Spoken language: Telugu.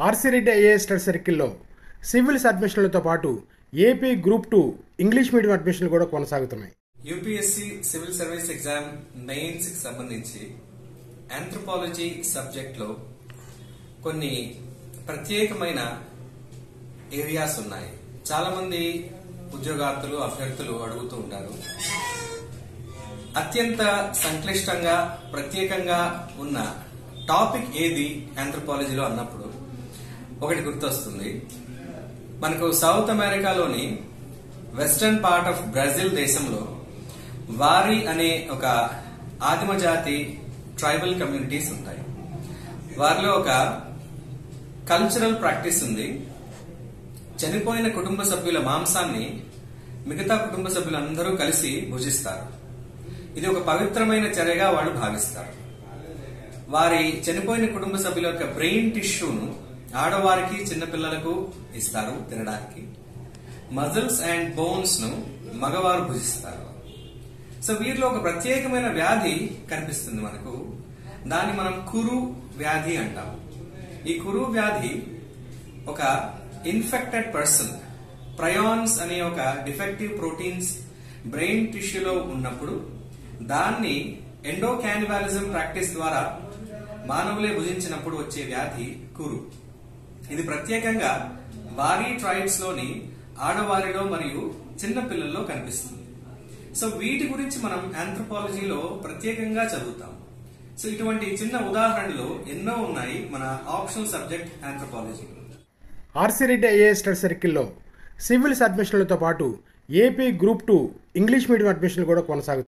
ఆర్సిరెడ్డి ఐఏఎస్ స్టడీ సర్కిల్లో సివిల్స్ అడ్మిషన్లతో పాటు AP group two English medium అడ్మిషన్లు కూడా కొనసాగుతున్నాయి UPSC civil service exam mains కి సంబంధించి ఆంథ్రోపాలజీ సబ్జెక్ట్ లో కొన్ని ప్రత్యేకమైన ఏరియాస్ ఉన్నాయి చాలా మంది ఉద్యోగార్థులు అభ్యర్థులు అడుగుతూ ఉంటారు అత్యంత సంక్లిష్టంగా ప్రత్యేకంగా ఉన్న టాపిక్ ఏది ఆంథ్రోపాలజీలో అన్నప్పుడు ఒకటి గుర్తొస్తుంది మనకు సౌత్ అమెరికాలోని వెస్టర్న్ పార్ట్ ఆఫ్ బ్రెజిల్ దేశంలో వారి అనే ఒక ఆదిమ జాతి ట్రైబల్ కమ్యూనిటీస్ ఉంటాయి వారిలో ఒక కల్చరల్ ప్రాక్టీస్ ఉంది చనిపోయిన కుటుంబ సభ్యుల మాంసాన్ని మిగతా కుటుంబ సభ్యులందరూ కలిసి భుజిస్తారు ఇది ఒక పవిత్రమైన చర్యగా వాళ్ళు భావిస్తారు వారి చనిపోయిన కుటుంబ సభ్యుల యొక్క బ్రెయిన్ టిష్యూను ఆడవారికి చిన్నపిల్లలకు ఇస్తారు తినడానికి మజిల్స్ అండ్ బోన్స్ ను మగవారు భుజిస్తారు సో వీరిలో ఒక ప్రత్యేకమైన వ్యాధి కనిపిస్తుంది మనకు దాన్ని మనం కురు వ్యాధి అంటాం ఈ కురు వ్యాధి ఒక ఇన్ఫెక్టెడ్ పర్సన్ ప్రయాన్స్ అనే ఒక డిఫెక్టివ్ ప్రోటీన్స్ బ్రెయిన్ టిష్యూలో ఉన్నప్పుడు దాన్ని ఎండోకానిబాలిజం ప్రాక్టీస్ ద్వారా మానవులే భుజించినప్పుడు వచ్చే వ్యాధి కురు ఇది ప్రత్యేకంగా వారీ ట్రైబ్స్ లోని ఆడవారిలో మరియు చిన్న పిల్లల్లో కనిపిస్తుంది సో వీటి గురించి మనం ఆంథ్రోపాలజీలో ప్రత్యేకంగా చదువుతాం సో ఇటువంటి చిన్న ఉదాహరణలు ఎన్నో ఉన్నాయి మన optional subject anthropology RC Reddy IAS study సర్కిల్లో సివిల్స్ అడ్మిషన్లతో పాటు AP group two English medium అడ్మిషన్లు కూడా కొనసాగుతాయి